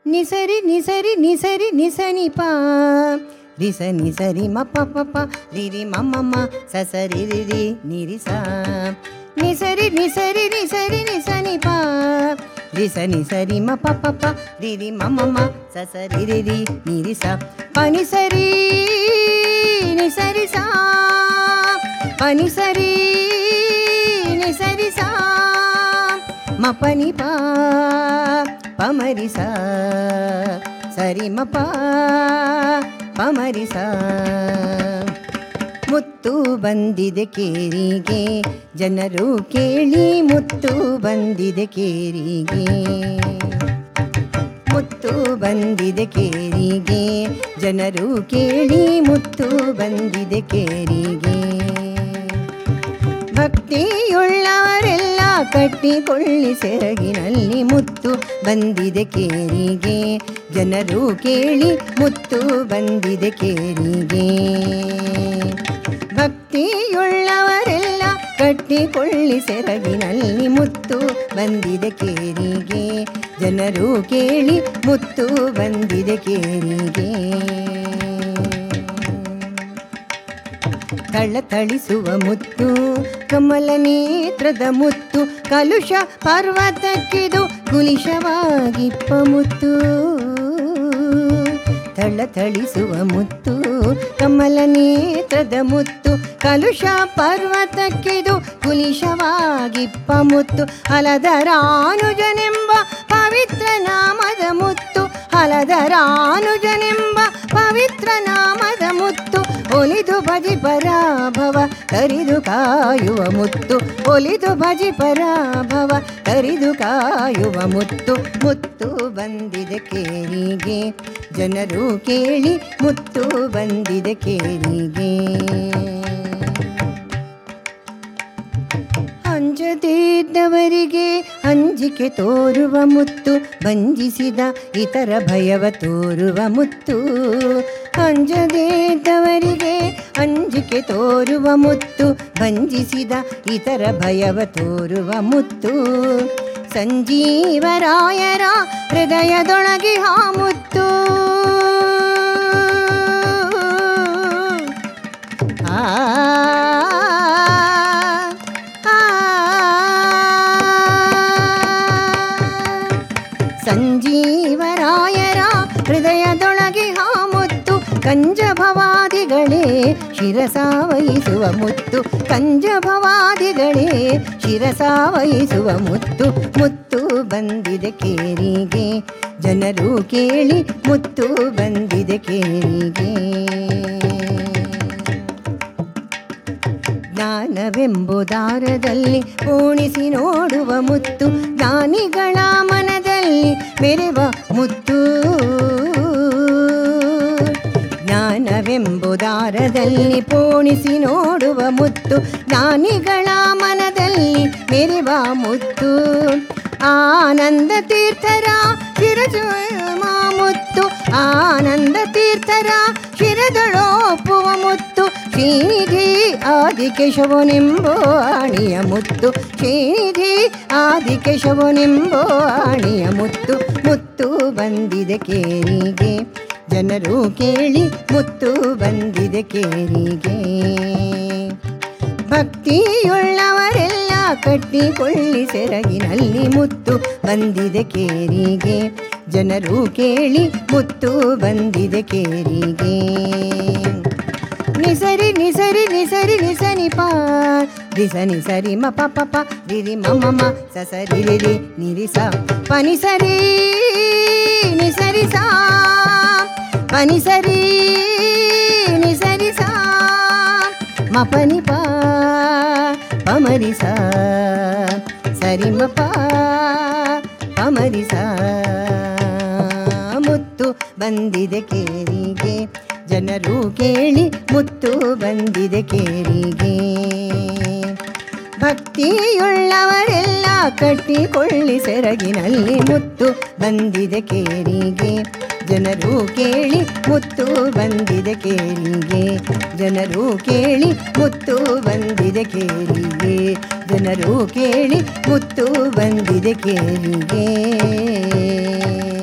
ನಿಸರಿ ನಿಸರಿ ನಿಸರಿ ನಿಸನಿ ಪಾ ರಿಸ ನಿಸರಿ ಮ ಪ ಪ ಪ ರಿರಿ ಮಮ್ಮ ಸಸರಿ ರಿರಿ ನಿರಿ ಸ ನಿಸರಿ ನಿಸರಿ ನಿಸರಿ ನಿಸನಿ ಪಾ ರಿಸ ನಿಸರಿ ಮ ಪ ಪ ಪ ರಿರಿ ಮಮ್ಮ ಸಸರಿ ರಿರಿ ನಿರಿ ಸ ಪನಿ ಸರಿ ನಿಸರಿ ಸಾ ಪನಿ ಸರಿ ನಿಸರಿ ಸಾ ಮಪನಿ ಪಾ ಪಮರಿಸ ಸರಿ ಮಪ ಪಮರಿಸ ಮುತ್ತು ಬಂದಿದೆ ಕೇರಿಗೆ ಜನರು ಕೇಳಿ ಮುತ್ತು ಬಂದಿದೆ ಕೇರಿಗೆ ಮುತ್ತು ಬಂದಿದೆ ಕೇರಿಗೆ ಜನರು ಕೇಳಿ ಮುತ್ತು ಬಂದಿದೆ ಕೇರಿಗೆ ಭಕ್ತಿಯುಳ್ಳವರೆಲ್ಲ ಕಟ್ಟಿಕೊಳ್ಳಿ ಸೆರಗಿನಲ್ಲಿ ಮುತ್ತು ಬಂದಿದೆ ಕೇರಿಗೆ ಜನರು ಕೇಳಿ ಮುತ್ತು ಬಂದಿದೆ ಕೇರಿಗೆ ಭಕ್ತಿಯುಳ್ಳವರೆಲ್ಲ ಕಟ್ಟಿಕೊಳ್ಳಿ ಸೆರಗಿನಲ್ಲಿ ಮುತ್ತು ಬಂದಿದೆ ಕೇರಿಗೆ ಜನರು ಕೇಳಿ ಮುತ್ತು ಬಂದಿದೆ ಕೇರಿಗೆ ಥಳಥಳಿಸುವ ಮುತ್ತು ಕಮಲ ನೇತ್ರದ ಮುತ್ತು ಕಲುಷ ಪರ್ವತಕ್ಕಿದು ಕುಲಿಶವಾಗಿಪ್ಪ ಮುತ್ತು ಥಳಥಳಿಸುವ ಮುತ್ತು ಕಮಲ ನೇತ್ರದ ಮುತ್ತು ಕಲುಷ ಪರ್ವತಕ್ಕಿದು ಕುಲಿಶವಾಗಿಪ್ಪ ಮುತ್ತು ಹಲದರಾನುಜನೆಂಬ ಪವಿತ್ರ ನಾಮದ ಮುತ್ತು ಹಲದರಾನುಜನೆಂಬ ಪವಿತ್ರ ನಾಮದ ಮುತ್ತು ಒಲಿದು ಭಜಿ ಪರಾಭವ ಕರಿದು ಕಾಯುವ ಮುತ್ತು ಒಲಿದು ಭಜಿ ಪರಾಭವ ಕರಿದು ಕಾಯುವ ಮುತ್ತು ಮುತ್ತು ಬಂದಿದೆ ಕೇರಿಗೆ ಜನರು ಕೇಳಿ ಮುತ್ತು ಬಂದಿದೆ ಕೇರಿಗೆ ಅಂಜದಿದ್ದವರಿಗೆ ಅಂಜಿಕೆ ತೋರುವ ಮುತ್ತು ಬಂಧಿಸಿದ ಇತರ ಭಯವ ತೋರುವ ಮುತ್ತು ಅಂಜದಿದ್ದವರಿಗೆ ಅಂಜಿಕೆ ತೋರುವ ಮುತ್ತು ಬಂಧಿಸಿದ ಇತರ ಭಯವ ತೋರುವ ಮುತ್ತು ಸಂಜೀವರಾಯರ ಹೃದಯದೊಳಗೆ ಹಾ ಮುತ್ತು ಆ ಸಂಜೀವರಾಯರ ಹೃದಯದೊಳಗೆ ಹಾ ಮುತ್ತು ಕಂಜಭವಾದಿಗಳೇ ಶಿರಸಾವಹಿಸುವ ಮುತ್ತು ಕಂಜಭವಾದಿಗಳೇ ಶಿರಸಾವಹಿಸುವ ಮುತ್ತು ಮುತ್ತು ಬಂದಿದೆ ಕೇರಿಗೆ ಜನರು ಕೇಳಿ ಮುತ್ತು ಬಂದಿದೆ ಕೇರಿಗೆ ಜ್ಞಾನವೆಂಬುದಾರದಲ್ಲಿ ಪೋಣಿಸಿ ನೋಡುವ ಮುತ್ತು ಜ್ಞಾನಿಗಳ ಮನದಲ್ಲಿ ಮೆರೆವ ಮುತ್ತು ಜ್ಞಾನವೆಂಬುದಾರದಲ್ಲಿ ಪೋಣಿಸಿ ನೋಡುವ ಮುತ್ತು ಜ್ಞಾನಿಗಳ ಮನದಲ್ಲಿ ಮೆರೆವ ಮುತ್ತು ಆನಂದ ತೀರ್ಥರ ಶಿರಜುವ ಮುತ್ತು ಆನಂದ ತೀರ್ಥರ ಶಿರದಳೊಪ್ಪುವ ಮುತ್ತು ಶ್ರೀನಿಧಿ ಆದಿಕೇಶವನೆಂಬೋ ಆಣಿಯ ಮುತ್ತು ಶ್ರೀನಿಧಿ ಆದಿಕೇಶವನೆಂಬೋ ಆಣಿಯ ಮುತ್ತು ಮುತ್ತು ಬಂದಿದೆ ಕೇರಿಗೆ ಜನರು ಕೇಳಿ ಮುತ್ತು ಬಂದಿದೆ ಕೇರಿಗೆ ಭಕ್ತಿಯುಳ್ಳವರೆಲ್ಲ ಕಟ್ಟಿಕೊಳ್ಳಿ ಸೆರಗಿನಲ್ಲಿ ಮುತ್ತು ಬಂದಿದೆ ಕೇರಿಗೆ ಜನರು ಕೇಳಿ ಮುತ್ತು ಬಂದಿದೆ ಕೇರಿಗೆ ನಿಸರಿ ನಿಸರಿ ನಿಸರಿ ನಿಸನಿ ಪಾ ರಿಸ ನಿಸರಿ ಮ ಪ ಪ ಪ ರಿರಿ ಮ ಮ ಮ ಸ ಸ ರಿ ರಿ ರಿ ನಿರಿ ಸ ಪನಿ ಸರಿ ನಿಸರಿ ಸಾ ಪನಿ ಸರಿ ನಿಸರಿ ಸಾ ಮ ಪನಿ ಪ ಪಮರಿ ಸ ಸರಿ ಮ ಪ ಪಮರಿ ಸ ಮುತ್ತು ಬಂದಿದೆ ಕೇರಿಗೆ ಜನರು ಕೇಳಿ ಮುತ್ತು ಬಂದಿದೆ ಕೇರಿಗೆ ಭಕ್ತಿಯುಳ್ಳವರೆಲ್ಲ ಕಟ್ಟಿಕೊಳ್ಳಿ ಸೆರಗಿನಲ್ಲಿ ಮುತ್ತು ಬಂದಿದೆ ಕೇರಿಗೆ ಜನರು ಕೇಳಿ ಮುತ್ತು ಬಂದಿದೆ ಕೇರಿಗೆ ಜನರು ಕೇಳಿ ಮುತ್ತು ಬಂದಿದೆ ಕೇರಿಗೆ ಜನರು ಕೇಳಿ ಮುತ್ತು ಬಂದಿದೆ ಕೇರಿಗೆ